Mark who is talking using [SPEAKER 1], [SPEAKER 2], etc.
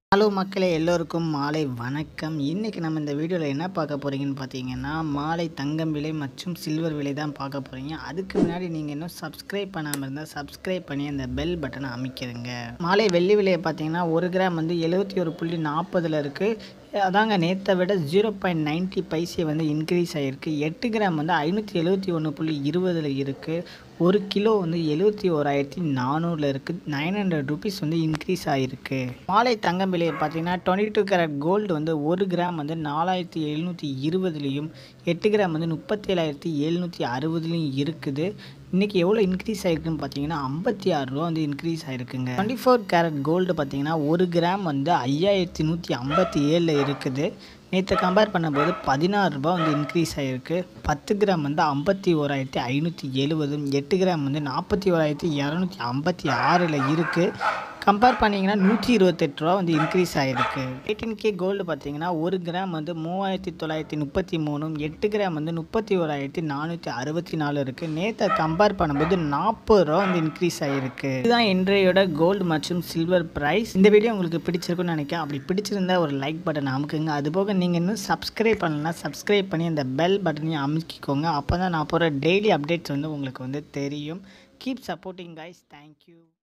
[SPEAKER 1] hello மக்களே எல்லோருக்கும் மாலை வணக்கம் இன்றைக்கி நம்ம இந்த வீடியோவில் என்ன பார்க்க போகிறீங்கன்னு பார்த்தீங்கன்னா மாலை தங்கம் விலை மற்றும் சில்வர் விலை தான் பார்க்க போகிறீங்க அதுக்கு முன்னாடி நீங்கள் இன்னும் சப்ஸ்கிரைப் பண்ணாமல் இருந்தால் சப்ஸ்கிரைப் பண்ணி அந்த பெல் பட்டனை அமைக்கிறங்க மாலை வெள்ளி விலையை பார்த்தீங்கன்னா ஒரு கிராம் வந்து எழுபத்தி ஒரு புள்ளி நாற்பதில் இருக்குது அதாங்க நேற்றை விட ஜீரோ பாயிண்ட் நைன்ட்டி பைசே வந்து இன்க்ரீஸ் ஆகிருக்கு எட்டு கிராம் வந்து ஐநூற்றி எழுபத்தி ஒன்று புள்ளி இருபதில் இருக்குது ஒரு கிலோ வந்து எழுபத்தி ஓராயிரத்தி நானூறில் இருக்குது நைன் ஹண்ட்ரட் ருபீஸ் வந்து இன்க்ரீஸ் ஆகிருக்கு மாலை தங்கம் விலையை பார்த்தீங்கன்னா டுவெண்ட்டி டூ கேரட் கோல்டு வந்து ஒரு கிராம் வந்து நாலாயிரத்தி எழுநூற்றி இருபதுலேயும் எட்டு கிராம் வந்து முப்பத்தேழாயிரத்தி எழுநூற்றி அறுபதுலேயும் இருக்குது இன்றைக்கி எவ்வளோ இன்க்ரீஸ் ஆகிருக்குன்னு பார்த்தீங்கன்னா ஐம்பத்தி ஆறு ரூபா வந்து இன்க்ரீஸ் ஆகிருக்குங்க டுவெண்ட்டி ஃபோர் கேரட் கோல்டு பார்த்தீங்கன்னா ஒரு கிராம் வந்து ஐயாயிரத்தி நூற்றி ஐம்பத்தி ஏழில் இருக்குது நேற்று கம்பேர் பண்ணும்போது பதினாறு ரூபா வந்து இன்க்ரீஸ் ஆகிருக்கு பத்து கிராம் வந்து ஐம்பத்தி ஓராயிரத்தி ஐநூற்றி எழுபதும் எட்டு கிராம் வந்து நாற்பத்தி ஓராயிரத்தி இரநூத்தி ஐம்பத்தி ஆறில் இருக்குது கம்பேர் பண்ணிங்கன்னா நூற்றி இருபத்தெட்டு ரூபா வந்து இன்க்ரீஸ் ஆகிருக்கு எயிட்டீன் கே கோல்டு பார்த்தீங்கன்னா ஒரு கிராம் வந்து மூவாயிரத்தி தொள்ளாயிரத்தி முப்பத்தி மூணும் எட்டு கிராம் வந்து முப்பத்தி ஓராயிரத்தி நானூற்றி அறுபத்தி நாலு இருக்குது நேற்றை கம்பேர் பண்ணும்போது நாற்பது ரூபா வந்து இன்க்ரீஸ் ஆகிருக்கு இதுதான் இன்றையோட கோல்டு மற்றும் சில்வர் ப்ரைஸ் இந்த வீடியோ உங்களுக்கு பிடிச்சிருக்குன்னு நினைக்கிறேன் அப்படி பிடிச்சிருந்தா ஒரு லைக் பட்டன் அமுக்குங்க அதுபோக நீங்கள் இன்னும் சப்ஸ்கிரைப் பண்ணலன்னா சப்ஸ்கிரைப் பண்ணி அந்த பெல் பட்டனையும் அமுக்கிக்கோங்க அப்போ தான் நான் போகிற டெய்லி அப்டேட்ஸ் வந்து உங்களுக்கு வந்து தெரியும் கீப் சப்போர்ட்டிங் கைஸ் தேங்க்யூ